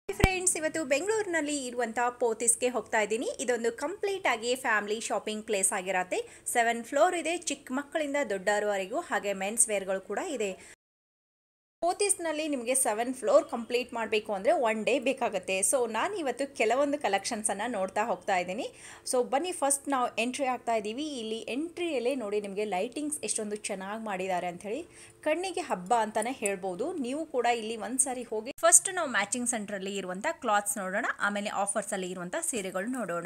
Friends ಇವತ್ತು ಬೆಂಗಳೂರಿನಲ್ಲಿ ಇರುವಂಥ ಪೋತಿಸ್ಗೆ ಹೋಗ್ತಾ ಇದ್ದೀನಿ ಇದೊಂದು ಕಂಪ್ಲೀಟ್ ಆಗಿ ಫ್ಯಾಮಿಲಿ ಶಾಪಿಂಗ್ ಪ್ಲೇಸ್ ಆಗಿರತ್ತೆ ಸೆವೆನ್ ಫ್ಲೋರ್ ಇದೆ ಚಿಕ್ಕ ಮಕ್ಕಳಿಂದ ದೊಡ್ಡವರವರೆಗೂ ಹಾಗೆ ಮೆನ್ಸ್ ವೇರ್ಗಳು ಕೂಡ ಇದೆ ಪೋತಿಸ್ನಲ್ಲಿ ನಿಮಗೆ ಸೆವೆನ್ ಫ್ಲೋರ್ ಕಂಪ್ಲೀಟ್ ಮಾಡಬೇಕು ಅಂದರೆ ಒನ್ ಡೇ ಬೇಕಾಗುತ್ತೆ ಸೊ ನಾನು ಇವತ್ತು ಕೆಲವೊಂದು ಕಲೆಕ್ಷನ್ಸನ್ನು ನೋಡ್ತಾ ಹೋಗ್ತಾ ಇದ್ದೀನಿ ಸೊ ಬನ್ನಿ ಫಸ್ಟ್ ನಾವು ಎಂಟ್ರಿ ಆಗ್ತಾ ಇದ್ದೀವಿ ಇಲ್ಲಿ ಎಂಟ್ರಿಯಲ್ಲೇ ನೋಡಿ ನಿಮಗೆ ಲೈಟಿಂಗ್ಸ್ ಎಷ್ಟೊಂದು ಚೆನ್ನಾಗಿ ಮಾಡಿದ್ದಾರೆ ಅಂಥೇಳಿ ಕಣ್ಣಿಗೆ ಹಬ್ಬ ಅಂತಲೇ ಹೇಳ್ಬೋದು ನೀವು ಕೂಡ ಇಲ್ಲಿ ಒಂದು ಸಾರಿ ಹೋಗಿ ಫಸ್ಟ್ ನಾವು ಮ್ಯಾಚಿಂಗ್ ಸೆಂಟ್ರಲ್ಲಿ ಇರುವಂಥ ಕ್ಲಾತ್ಸ್ ನೋಡೋಣ ಆಮೇಲೆ ಆಫರ್ಸಲ್ಲಿ ಇರುವಂಥ ಸೀರೆಗಳು ನೋಡೋಣ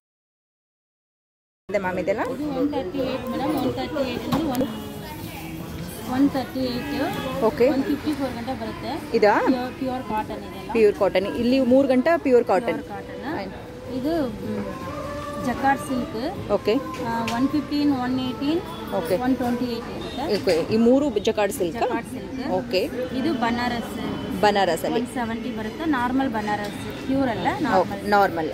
ಮ್ಯಾಮ್ ಇದೆಲ್ಲ ಇದು one thirty eight madam one thirty eight one one thirty eight okay one fifty four ಗಂಟೆ ಬರುತ್ತೆ ಇದಾ ಪ್ಯೂರ್ ಪ್ಯೂರ್ ಕಾಟನ್ ಇದೆಲ್ಲ ಪ್ಯೂರ್ ಕಾಟನ್ ಇಲ್ಲಿ ಮೂರು ಗಂಟೆ ಪ್ಯೂರ್ ಕಾಟನ್ ಕಾಟನ್ ಇದು jacquard silk okay one fifteen one eighteen okay one twenty eight ಇರುತ್ತೆ okay ಈ ಮೂರು jacquard silk jacquard silk okay ಇದು ಬನಾರಸ್ ಬನಾರಸ್ ಅಲ್ಲಿ ಒನ್ ಸೆವೆಂಟಿ ಬರುತ್ತೆ ನಾರ್ಮಲ್ ಬನಾರಸ್ ಪ್ಯೂರ್ ಅಲ್ಲ ನಾರ್ಮಲ್ ನಾರ್ಮಲ್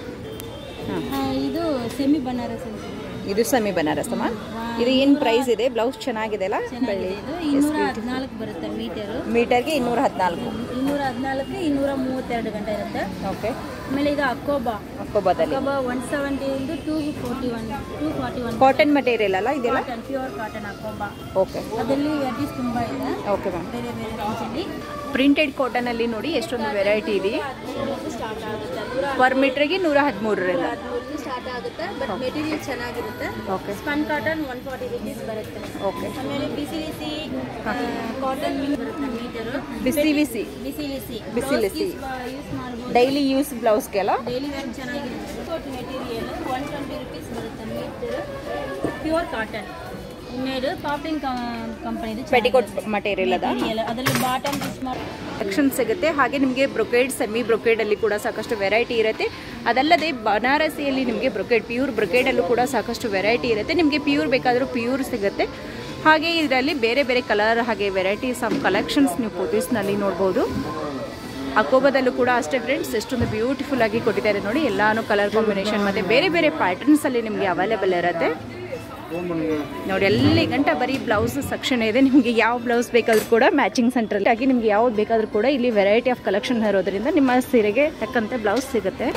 ಇದು ಸೆಮಿ ಬನಾರಸ್ ಅಂತ ಇದು ಸೆಮಿ ಬನಾರಸ್ ಅಮ್ಮ ಇದು ಏನು ಪ್ರೈಸ್ ಇದೆ ಬ್ಲೌಸ್ ಚೆನ್ನಾಗಿದೆ ಅಲ್ಲ ಚೆನ್ನಾಗಿದೆ ಇದು ಇನ್ನೂರ ಹದಿನಾಲ್ಕು ಬರುತ್ತೆ ಮೀಟರು ಮೀಟರ್ಗೆ ಇನ್ನೂರ ಹದಿನಾಲ್ಕು ಇನ್ನೂರ ಹದಿನಾಲ್ಕು ಇನ್ನೂರ ಮೂವತ್ತೆರಡು ಗಂಟೆ ಇರುತ್ತೆ ಓಕೆ ಆಮೇಲೆ ಇದು ಅಕ್ಕೋಬಾ ಅಕ್ಕೋಬಾದಲ್ಲಿ ಅಕ್ಕೋಬಾ ಒನ್ ಸೆವೆಂಟಿಯಿಂದ two forty one two forty one cotton material ಅಲ್ಲ ಇದೆಲ್ಲ ಕಾಟನ್ ಪ್ಯೂರ್ ಕಾಟನ್ ಅಕ್ಕೋಬಾ ಓಕೆ ಅದರಲ್ಲಿ ವೆರೈಟೀಸ್ ತುಂಬ ಇದೆ ಓಕೆ ಮ್ಯಾಮ್ ಬೇರೆ ಬೇರೆ ರೇಂಜಲ್ಲಿ ಪ್ರಿಂಟೆಡ್ ಕಾಟನಲ್ಲಿ ನೋಡಿ ಎಷ್ಟೊಂದು ವೆರೈಟಿ ಇದೆ ಹದಿಮೂರರಿಂದ ಸ್ಟಾರ್ಟ್ ಆಗುತ್ತೆ ನೂರ ಪರ್ ಮೀಟ್ರಿಗೆ ನೂರ ಹದಿಮೂರರಿಂದ ಹದಿಮೂರರಿಂದ ಸ್ಟಾರ್ಟ್ ಆಗುತ್ತೆ ಬಟ್ ಮೆಟೀರಿಯಲ್ ಚೆನ್ನಾಗಿರುತ್ತೆ okay spun cotton one forty rupees ಬರುತ್ತೆ ಓಕೆ ಆಮೇಲೆ ಬಿಸಿ ಬಿಸಿ ಕಾಟನ್ ಬರುತ್ತೆ ಮೀಟರು ಬಿಸಿ ಬಿಸಿ ಬಿಸಿ ಬಿಸಿ ಬಿಸಿ ಬಿಸಿ. ಯೂಸ್ ಮಾಡ್ಬೋದು ಡೈಲಿ ಯೂಸ್ ಬ್ಲೌಸ್ಗೆಲ್ಲ ಡೈಲಿ ವೇರ್ ಚೆನ್ನಾಗಿರುತ್ತೆ coat material one twenty rupees ಬರುತ್ತೆ ಮೀಟರ್ ಪ್ಯೂರ್ ಕಾಟನ್ ಇನ್ನೇದು ಪಾಪಿಂಗ್ ಕಂಪನಿದು ಪೆಟಿಕೋಟ್ ಮಟೀರಿಯಲ್ ಅದ ಅದರಲ್ಲಿ ಬಾಟಮ್ ಯೂಸ್ ಮಾಡಿ ಕಲೆಕ್ಷನ್ ಸಿಗುತ್ತೆ ಹಾಗೆ ನಿಮಗೆ ಬ್ರೊಕೇಡ್ ಸೆಮಿ ಬ್ರೊಕೇಡಲ್ಲಿ ಕೂಡ ಸಾಕಷ್ಟು ವೆರೈಟಿ ಇರುತ್ತೆ ಅದಲ್ಲದೆ ಬನಾರಸಿಯಲ್ಲಿ ನಿಮಗೆ ಬ್ರೊಕೇಡ್ ಪ್ಯೂರ್ ಬ್ರೊಕೇಡಲ್ಲೂ ಕೂಡ ಸಾಕಷ್ಟು ವೆರೈಟಿ ಇರುತ್ತೆ ನಿಮಗೆ ಪ್ಯೂರ್ ಬೇಕಾದರೂ ಪ್ಯೂರ್ ಸಿಗುತ್ತೆ ಹಾಗೆ ಇದರಲ್ಲಿ ಬೇರೆ ಬೇರೆ ಕಲರ್ ಹಾಗೆ ವೆರೈಟೀಸ್ ಆಫ್ ಕಲೆಕ್ಷನ್ಸ್ ನೀವು ಪೋತೀಸ್ನಲ್ಲಿ ನೋಡ್ಬೋದು ಅಕೋಬದಲ್ಲೂ ಕೂಡ ಅಷ್ಟೇ ಫ್ರೆಂಡ್ಸ್ ಎಷ್ಟೊಂದು ಬ್ಯೂಟಿಫುಲ್ ಆಗಿ ಕೊಟ್ಟಿದ್ದಾರೆ ನೋಡಿ ಎಲ್ಲಾನು ಕಲರ್ ಕಾಂಬಿನೇಷನ್ ಮತ್ತು ಬೇರೆ ಬೇರೆ ಪ್ಯಾಟರ್ನ್ಸಲ್ಲಿ ನಿಮಗೆ ಅವೈಲೇಬಲ್ ಇರುತ್ತೆ ನೋಡಿ ಎಲ್ಲಿ ಗಂಟ ಬರೀ ಬ್ಲೌಸ್ ಸೆಕ್ಷನ್ ಇದೆ ನಿಮಗೆ ಯಾವ ಬ್ಲೌಸ್ ಬೇಕಾದರೂ ಕೂಡ ಮ್ಯಾಚಿಂಗ್ ಸೆಂಟ್ರಲ್ಲಿ ಆಗಿ ನಿಮ್ಗೆ ಯಾವ್ದು ಬೇಕಾದರೂ ಕೂಡ ಇಲ್ಲಿ ವೆರೈಟಿ ಆಫ್ ಕಲೆಕ್ಷನ್ ಇರೋದ್ರಿಂದ ನಿಮ್ಮ ಸೀರೆಗೆ ತಕ್ಕಂತೆ ಬ್ಲೌಸ್ ಸಿಗುತ್ತೆ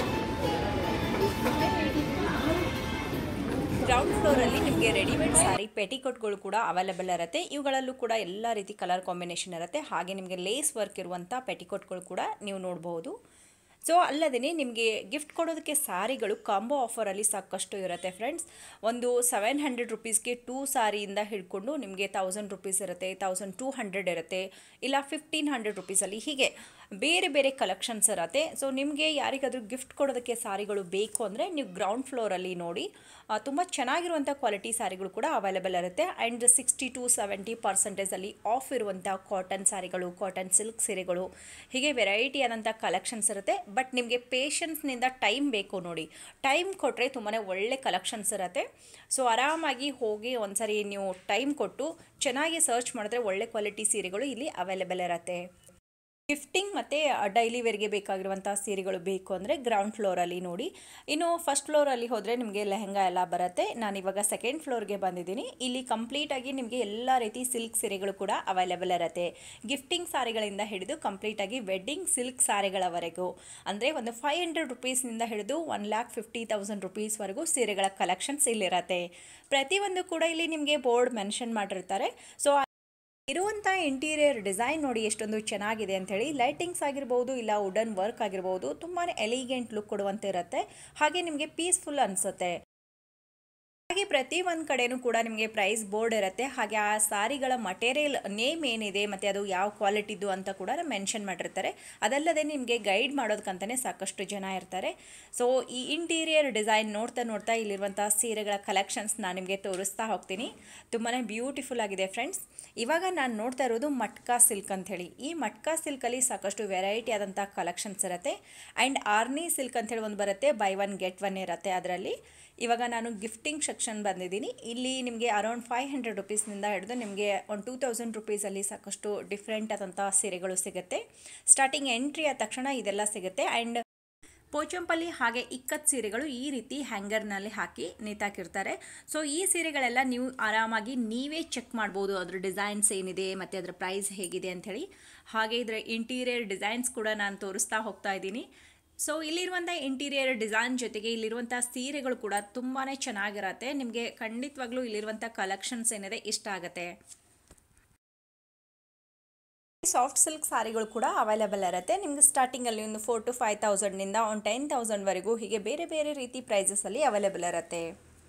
ಗ್ರೌಂಡ್ ಫ್ಲೋರಲ್ಲಿ ನಿಮಗೆ ರೆಡಿಮೇಡ್ ಸ್ಯಾರಿ ಪೆಟಿಕೋಟ್ಗಳು ಕೂಡ ಅವೈಲೇಬಲ್ ಇರುತ್ತೆ ಇವುಗಳಲ್ಲೂ ಕೂಡ ಎಲ್ಲ ರೀತಿ ಕಲರ್ ಕಾಂಬಿನೇಷನ್ ಇರುತ್ತೆ ಹಾಗೆ ನಿಮಗೆ ಲೇಸ್ ವರ್ಕ್ ಇರುವಂಥ ಪೆಟಿಕೋಟ್ಗಳು ಕೂಡ ನೀವು ನೋಡಬಹುದು ಸೊ ಅಲ್ಲದೆ ನಿಮಗೆ ಗಿಫ್ಟ್ ಕೊಡೋದಕ್ಕೆ ಸ್ಯಾರಿಗಳು ಕಾಂಬೋ ಆಫರಲ್ಲಿ ಸಾಕಷ್ಟು ಇರುತ್ತೆ ಫ್ರೆಂಡ್ಸ್ ಒಂದು ಸೆವೆನ್ ಹಂಡ್ರೆಡ್ ರುಪೀಸ್ಗೆ ಟೂ ಸ್ಯಾರಿಯಿಂದ ಹಿಡ್ಕೊಂಡು ನಿಮಗೆ ತೌಸಂಡ್ ರುಪೀಸ್ ಇರುತ್ತೆ ತೌಸಂಡ್ ಟೂ ಹಂಡ್ರೆಡ್ ಇರುತ್ತೆ ಇಲ್ಲ ಫಿಫ್ಟೀನ್ ಹಂಡ್ರೆಡ್ ರುಪೀಸಲ್ಲಿ ಹೀಗೆ ಬೇರೆ ಬೇರೆ ಕಲೆಕ್ಷನ್ಸ್ ಇರುತ್ತೆ ಸೊ ನಿಮಗೆ ಯಾರಿಗಾದರೂ ಗಿಫ್ಟ್ ಕೊಡೋದಕ್ಕೆ ಸ್ಯಾರಿಗಳು ಬೇಕು ಅಂದರೆ ನೀವು ಗ್ರೌಂಡ್ ಫ್ಲೋರಲ್ಲಿ ನೋಡಿ ತುಂಬ ಚೆನ್ನಾಗಿರುವಂಥ ಕ್ವಾಲಿಟಿ ಸ್ಯಾರಿಗಳು ಕೂಡ ಅವೈಲೇಬಲ್ ಇರುತ್ತೆ ಆ್ಯಂಡ್ ಸಿಕ್ಸ್ಟಿ ಟು ಸೆವೆಂಟಿ ಪರ್ಸೆಂಟೇಜಲ್ಲಿ ಆಫ್ ಇರುವಂಥ ಕಾಟನ್ ಸ್ಯಾರಿಗಳು ಕಾಟನ್ ಸಿಲ್ಕ್ ಸೀರೆಗಳು ಹೀಗೆ ವೆರೈಟಿ ಆದಂಥ ಕಲೆಕ್ಷನ್ಸ್ ಇರುತ್ತೆ ಬಟ್ ನಿಮಗೆ ಪೇಷನ್ಸ್ನಿಂದ ಟೈಮ್ ಬೇಕು ನೋಡಿ ಟೈಮ್ ಕೊಟ್ಟರೆ ತುಂಬಾ ಒಳ್ಳೆ ಕಲೆಕ್ಷನ್ಸ್ ಇರುತ್ತೆ ಸೊ ಆರಾಮಾಗಿ ಹೋಗಿ ಒಂದ್ಸರಿ ನೀವು ಟೈಮ್ ಕೊಟ್ಟು ಚೆನ್ನಾಗಿ ಸರ್ಚ್ ಮಾಡಿದ್ರೆ ಒಳ್ಳೆ ಕ್ವಾಲಿಟಿ ಸೀರೆಗಳು ಇಲ್ಲಿ ಅವೈಲೇಬಲ್ ಇರುತ್ತೆ ಗಿಫ್ಟಿಂಗ್ ಮತ್ತು ಡೈಲಿ ವೇರ್ಗೆ ಬೇಕಾಗಿರುವಂಥ ಸೀರೆಗಳು ಬೇಕು ಅಂದರೆ ಗ್ರೌಂಡ್ ಫ್ಲೋರಲ್ಲಿ ನೋಡಿ ಇನ್ನು ಫಸ್ಟ್ ಫ್ಲೋರಲ್ಲಿ ಹೋದರೆ ನಿಮಗೆ ಲೆಹಂಗಾ ಎಲ್ಲ ಬರುತ್ತೆ ನಾನು ಇವಾಗ ಸೆಕೆಂಡ್ ಫ್ಲೋರ್ಗೆ ಬಂದಿದ್ದೀನಿ ಇಲ್ಲಿ ಕಂಪ್ಲೀಟಾಗಿ ನಿಮಗೆ ಎಲ್ಲ ರೀತಿ ಸಿಲ್ಕ್ ಸೀರೆಗಳು ಕೂಡ ಅವೈಲೇಬಲ್ ಇರುತ್ತೆ ಗಿಫ್ಟಿಂಗ್ ಸಾರಿಗಳಿಂದ ಹಿಡಿದು ಕಂಪ್ಲೀಟಾಗಿ ವೆಡ್ಡಿಂಗ್ ಸಿಲ್ಕ್ ಸಾರಿಗಳವರೆಗೂ ಅಂದರೆ ಒಂದು ಫೈವ್ ಹಂಡ್ರೆಡ್ ರುಪೀಸ್ನಿಂದ ಹಿಡಿದು ಒನ್ ಲ್ಯಾಕ್ ಫಿಫ್ಟಿ ತೌಸಂಡ್ ರುಪೀಸ್ವರೆಗೂ ಸೀರೆಗಳ ಕಲೆಕ್ಷನ್ಸ್ ಇಲ್ಲಿರುತ್ತೆ ಪ್ರತಿಯೊಂದು ಕೂಡ ಇಲ್ಲಿ ನಿಮಗೆ ಬೋರ್ಡ್ ಮೆನ್ಷನ್ ಮಾಡಿರ್ತಾರೆ ಸೊ ಇರುವಂಥ ಇಂಟೀರಿಯರ್ ಡಿಸೈನ್ ನೋಡಿ ಎಷ್ಟೊಂದು ಚೆನ್ನಾಗಿದೆ ಅಂಥೇಳಿ ಲೈಟಿಂಗ್ಸ್ ಆಗಿರ್ಬೋದು ಇಲ್ಲ ವುಡನ್ ವರ್ಕ್ ಆಗಿರ್ಬೋದು ತುಂಬಾ ಎಲಿಗೆಂಟ್ ಲುಕ್ ಕೊಡುವಂತೆ ಇರುತ್ತೆ ಹಾಗೆ ನಿಮಗೆ ಪೀಸ್ಫುಲ್ ಅನಿಸುತ್ತೆ ಹಾಗೆ ಪ್ರತಿ ಒಂದು ಕಡೆನೂ ಕೂಡ ನಿಮಗೆ ಪ್ರೈಸ್ ಬೋರ್ಡ್ ಇರುತ್ತೆ ಹಾಗೆ ಆ ಸಾರಿಗಳ ಮಟೀರಿಯಲ್ ನೇಮ್ ಏನಿದೆ ಮತ್ತು ಅದು ಯಾವ ಕ್ವಾಲಿಟಿದು ಅಂತ ಕೂಡ ಮೆನ್ಷನ್ ಮಾಡಿರ್ತಾರೆ ಅದಲ್ಲದೆ ನಿಮಗೆ ಗೈಡ್ ಮಾಡೋದಕ್ಕಂತಲೇ ಸಾಕಷ್ಟು ಜನ ಇರ್ತಾರೆ ಸೊ ಈ ಇಂಟೀರಿಯರ್ ಡಿಸೈನ್ ನೋಡ್ತಾ ನೋಡ್ತಾ ಇಲ್ಲಿರುವಂಥ ಸೀರೆಗಳ ಕಲೆಕ್ಷನ್ಸ್ ನಾನು ನಿಮಗೆ ತೋರಿಸ್ತಾ ಹೋಗ್ತೀನಿ ತುಂಬಾ ಬ್ಯೂಟಿಫುಲ್ ಆಗಿದೆ ಫ್ರೆಂಡ್ಸ್ ಇವಾಗ ನಾನು ನೋಡ್ತಾ ಇರೋದು ಮಟ್ಕಾ ಸಿಲ್ಕ್ ಅಂಥೇಳಿ ಈ ಮಟ್ಕಾ ಸಿಲ್ಕಲ್ಲಿ ಸಾಕಷ್ಟು ವೆರೈಟಿ ಆದಂಥ ಕಲೆಕ್ಷನ್ಸ್ ಇರುತ್ತೆ ಆ್ಯಂಡ್ ಆರ್ನಿ ಸಿಲ್ಕ್ ಅಂಥೇಳಿ ಒಂದು ಬರುತ್ತೆ ಬೈ ಒನ್ ಗೆಟ್ ಒನ್ ಇರುತ್ತೆ ಅದರಲ್ಲಿ ಇವಾಗ ನಾನು ಗಿಫ್ಟಿಂಗ್ ಸೆಕ್ಷನ್ ಬಂದಿದ್ದೀನಿ ಇಲ್ಲಿ ನಿಮಗೆ ಅರೌಂಡ್ ಫೈವ್ ಹಂಡ್ರೆಡ್ ರುಪೀಸ್ನಿಂದ ಹಿಡಿದು ನಿಮಗೆ ಒಂದು ಟೂ ತೌಸಂಡ್ ರುಪೀಸಲ್ಲಿ ಸಾಕಷ್ಟು ಡಿಫ್ರೆಂಟ್ ಆದಂಥ ಸೀರೆಗಳು ಸಿಗುತ್ತೆ ಸ್ಟಾರ್ಟಿಂಗ್ ಎಂಟ್ರಿ ಆದ ತಕ್ಷಣ ಇದೆಲ್ಲ ಸಿಗುತ್ತೆ ಆ್ಯಂಡ್ ಪೋಚಂಪಲ್ಲಿ ಹಾಗೆ ಇಕ್ಕತ್ ಸೀರೆಗಳು ಈ ರೀತಿ ಹ್ಯಾಂಗರ್ನಲ್ಲಿ ಹಾಕಿ ನೇತಾಕಿರ್ತಾರೆ ಸೊ ಈ ಸೀರೆಗಳೆಲ್ಲ ನೀವು ಆರಾಮಾಗಿ ನೀವೇ ಚೆಕ್ ಮಾಡ್ಬೋದು ಅದ್ರ ಡಿಸೈನ್ಸ್ ಏನಿದೆ ಮತ್ತು ಅದರ ಪ್ರೈಸ್ ಹೇಗಿದೆ ಅಂಥೇಳಿ ಹಾಗೆ ಇದರ ಇಂಟೀರಿಯರ್ ಡಿಸೈನ್ಸ್ ಕೂಡ ನಾನು ತೋರಿಸ್ತಾ ಹೋಗ್ತಾ ಇದ್ದೀನಿ ಸೊ ಇಲ್ಲಿರುವಂಥ ಇಂಟೀರಿಯರ್ ಡಿಸೈನ್ ಜೊತೆಗೆ ಇಲ್ಲಿರುವಂಥ ಸೀರೆಗಳು ಕೂಡ ತುಂಬಾ ಚೆನ್ನಾಗಿರತ್ತೆ ನಿಮಗೆ ಖಂಡಿತವಾಗ್ಲೂ ಇಲ್ಲಿರುವಂಥ ಕಲೆಕ್ಷನ್ಸ್ ಏನಿದೆ ಇಷ್ಟ ಆಗುತ್ತೆ ಸಾಫ್ಟ್ ಸಿಲ್ಕ್ ಸಾರಿಗಳು ಕೂಡ ಅವೈಲೇಬಲ್ ಇರುತ್ತೆ ನಿಮಗೆ ಸ್ಟಾರ್ಟಿಂಗಲ್ಲಿ ಒಂದು ಫೋರ್ ಟು ಫೈವ್ ತೌಸಂಡ್ನಿಂದ ಒಂದು ಟೆನ್ ತೌಸಂಡ್ವರೆಗೂ ಹೀಗೆ ಬೇರೆ ಬೇರೆ ರೀತಿ ಪ್ರೈಸಸಲ್ಲಿ ಅವೈಲೇಬಲ್ ಇರುತ್ತೆ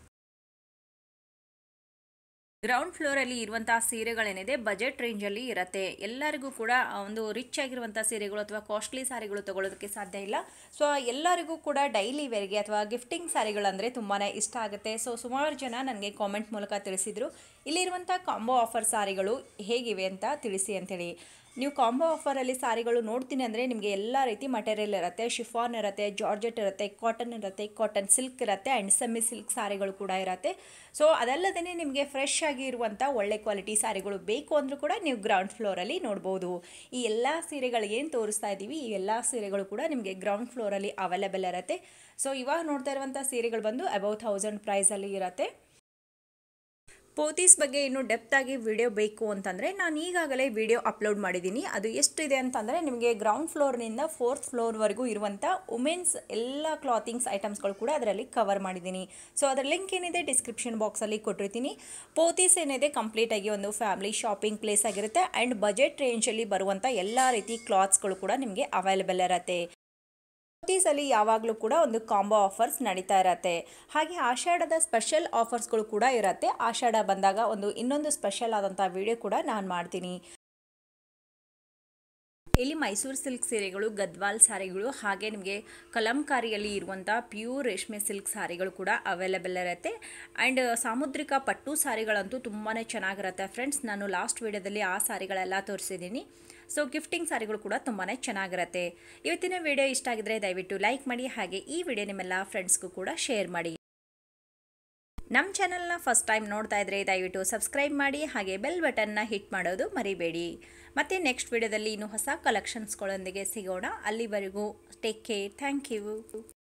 ಗ್ರೌಂಡ್ ಫ್ಲೋರಲ್ಲಿ ಇರುವಂತಹ ಸೀರೆಗಳೇನಿದೆ ಬಜೆಟ್ ರೇಂಜಲ್ಲಿ ಇರುತ್ತೆ ಎಲ್ಲರಿಗೂ ಕೂಡ ಒಂದು ರಿಚ್ ಆಗಿರುವಂಥ ಸೀರೆಗಳು ಅಥವಾ ಕಾಸ್ಟ್ಲಿ ಸಾರಿಗಳು ತಗೊಳ್ಳೋದಕ್ಕೆ ಸಾಧ್ಯ ಇಲ್ಲ ಸೊ ಎಲ್ಲರಿಗೂ ಕೂಡ ಡೈಲಿ ವೇರ್ಗೆ ಅಥವಾ ಗಿಫ್ಟಿಂಗ್ ಸಾರಿಗಳಂದರೆ ತುಂಬಾ ಇಷ್ಟ ಆಗುತ್ತೆ ಸೊ ಸುಮಾರು ಜನ ನನಗೆ ಕಾಮೆಂಟ್ ಮೂಲಕ ತಿಳಿಸಿದರು ಇಲ್ಲಿರುವಂಥ ಕಾಂಬೋ ಆಫರ್ ಸಾರಿಗಳು ಹೇಗಿವೆ ಅಂತ ತಿಳಿಸಿ ಅಂತೇಳಿ ನೀವು ಕಾಂಬೋ ಆಫರಲ್ಲಿ ಸಾರಿಗಳು ನೋಡ್ತೀನಿ ಅಂದರೆ ನಿಮಗೆ ಎಲ್ಲ ರೀತಿ ಮಟೀರಿಯಲ್ ಇರುತ್ತೆ ಶಿಫಾನ್ ಇರುತ್ತೆ ಜಾರ್ಜೆಟ್ ಇರುತ್ತೆ ಕಾಟನ್ ಇರುತ್ತೆ ಕಾಟನ್ ಸಿಲ್ಕ್ ಇರುತ್ತೆ ಆ್ಯಂಡ್ ಸೆಮಿ ಸಿಲ್ಕ್ ಸಾರಿಗಳು ಕೂಡ ಇರುತ್ತೆ ಸೊ ಅದಲ್ಲದೇ ನಿಮಗೆ ಫ್ರೆಶ್ ಆಗಿ ಇರುವಂಥ ಒಳ್ಳೆ ಕ್ವಾಲಿಟಿ ಸಾರಿಗಳು ಬೇಕು ಅಂದರೂ ಕೂಡ ನೀವು ಗ್ರೌಂಡ್ ಫ್ಲೋರಲ್ಲಿ ನೋಡ್ಬೋದು ಈ ಎಲ್ಲ ಸೀರೆಗಳು ಏನು ತೋರಿಸ್ತಾ ಇದ್ದೀವಿ ಈ ಎಲ್ಲ ಸೀರೆಗಳು ಕೂಡ ನಿಮಗೆ ಗ್ರೌಂಡ್ ಫ್ಲೋರಲ್ಲಿ ಅವೈಲೇಬಲ್ ಇರುತ್ತೆ ಸೊ ಇವಾಗ ನೋಡ್ತಾ ಇರುವಂಥ ಸೀರೆಗಳು ಬಂದು ಅಬೌವ್ ಥೌಸಂಡ್ ಪ್ರೈಸಲ್ಲಿ ಇರುತ್ತೆ ಪೋತೀಸ್ ಬಗ್ಗೆ ಇನ್ನೂ ಡೆಪ್ತಾಗಿ ವಿಡಿಯೋ ಬೇಕು ಅಂತಂದರೆ ನಾನು ಈಗಾಗಲೇ ವಿಡಿಯೋ ಅಪ್ಲೋಡ್ ಮಾಡಿದ್ದೀನಿ ಅದು ಎಷ್ಟಿದೆ ಅಂತಂದರೆ ನಿಮಗೆ ಗ್ರೌಂಡ್ ಫ್ಲೋರ್ನಿಂದ ಫೋರ್ತ್ ಫ್ಲೋರ್ವರೆಗೂ ಇರುವಂಥ ವುಮೆನ್ಸ್ ಎಲ್ಲ ಕ್ಲಾತಿಂಗ್ಸ್ ಐಟಮ್ಸ್ಗಳು ಕೂಡ ಅದರಲ್ಲಿ ಕವರ್ ಮಾಡಿದ್ದೀನಿ ಸೊ ಅದರ ಲಿಂಕ್ ಏನಿದೆ ಡಿಸ್ಕ್ರಿಪ್ಷನ್ ಬಾಕ್ಸಲ್ಲಿ ಕೊಟ್ಟಿರ್ತೀನಿ ಪೋತೀಸ್ ಏನಿದೆ ಕಂಪ್ಲೀಟಾಗಿ ಒಂದು ಫ್ಯಾಮಿಲಿ ಶಾಪಿಂಗ್ ಪ್ಲೇಸ್ ಆಗಿರುತ್ತೆ ಆ್ಯಂಡ್ ಬಜೆಟ್ ರೇಂಜಲ್ಲಿ ಬರುವಂಥ ಎಲ್ಲ ರೀತಿ ಕ್ಲಾತ್ಸ್ಗಳು ಕೂಡ ನಿಮಗೆ ಅವೈಲೇಬಲ್ ಇರುತ್ತೆ ಅಲ್ಲಿ ಯಾವಾಗಲೂ ಕೂಡ ಒಂದು ಕಾಂಬೋ ಆಫರ್ಸ್ ನಡೀತಾ ಇರತ್ತೆ ಹಾಗೆ ಆಷಾಢದ ಸ್ಪೆಷಲ್ ಆಫರ್ಸ್ಗಳು ಕೂಡ ಇರುತ್ತೆ ಆಷಾಢ ಬಂದಾಗ ಒಂದು ಇನ್ನೊಂದು ಸ್ಪೆಷಲ್ ಆದಂಥ ವಿಡಿಯೋ ಕೂಡ ನಾನು ಮಾಡ್ತೀನಿ ಇಲ್ಲಿ ಮೈಸೂರು ಸಿಲ್ಕ್ ಸೀರೆಗಳು ಗದ್ವಾಲ್ ಸಾರಿಗಳು ಹಾಗೆ ನಿಮಗೆ ಕಲಂಕಾರಿಯಲ್ಲಿ ಇರುವಂಥ ಪ್ಯೂರ್ ರೇಷ್ಮೆ ಸಿಲ್ಕ್ ಸಾರಿಗಳು ಕೂಡ ಅವೈಲೇಬಲ್ ಇರುತ್ತೆ ಆ್ಯಂಡ್ ಸಾಮುದ್ರಿಕ ಪಟ್ಟು ಸಾರಿಗಳಂತೂ ತುಂಬಾ ಚೆನ್ನಾಗಿರುತ್ತೆ ಫ್ರೆಂಡ್ಸ್ ನಾನು ಲಾಸ್ಟ್ ವಿಡಿಯೋದಲ್ಲಿ ಆ ಸಾರಿಗಳೆಲ್ಲ ತೋರಿಸಿದ್ದೀನಿ ಸೊ ಗಿಫ್ಟಿಂಗ್ ಸಾರಿಗಳು ಕೂಡ ತುಂಬಾ ಚೆನ್ನಾಗಿರುತ್ತೆ ಇವತ್ತಿನ ವಿಡಿಯೋ ಇಷ್ಟ ಆಗಿದ್ರೆ ದಯವಿಟ್ಟು ಲೈಕ್ ಮಾಡಿ ಹಾಗೆ ಈ ವಿಡಿಯೋ ನಿಮ್ಮೆಲ್ಲ ಫ್ರೆಂಡ್ಸ್ಗೂ ಕೂಡ ಶೇರ್ ಮಾಡಿ ನಮ್ಮ ಚಾನಲ್ನ ಫಸ್ಟ್ ಟೈಮ್ ನೋಡ್ತಾ ಇದ್ರೆ ದಯವಿಟ್ಟು ಸಬ್ಸ್ಕ್ರೈಬ್ ಮಾಡಿ ಹಾಗೆ ಬೆಲ್ ಬಟನ್ನ ಹಿಟ್ ಮಾಡೋದು ಮರಿಬೇಡಿ ಮತ್ತೆ ನೆಕ್ಸ್ಟ್ ವಿಡಿಯೋದಲ್ಲಿ ಇನ್ನೂ ಹೊಸ ಕಲೆಕ್ಷನ್ಸ್ಗಳೊಂದಿಗೆ ಸಿಗೋಣ ಅಲ್ಲಿವರೆಗೂ ಟೇಕ್ ಕೇರ್ ಥ್ಯಾಂಕ್ ಯು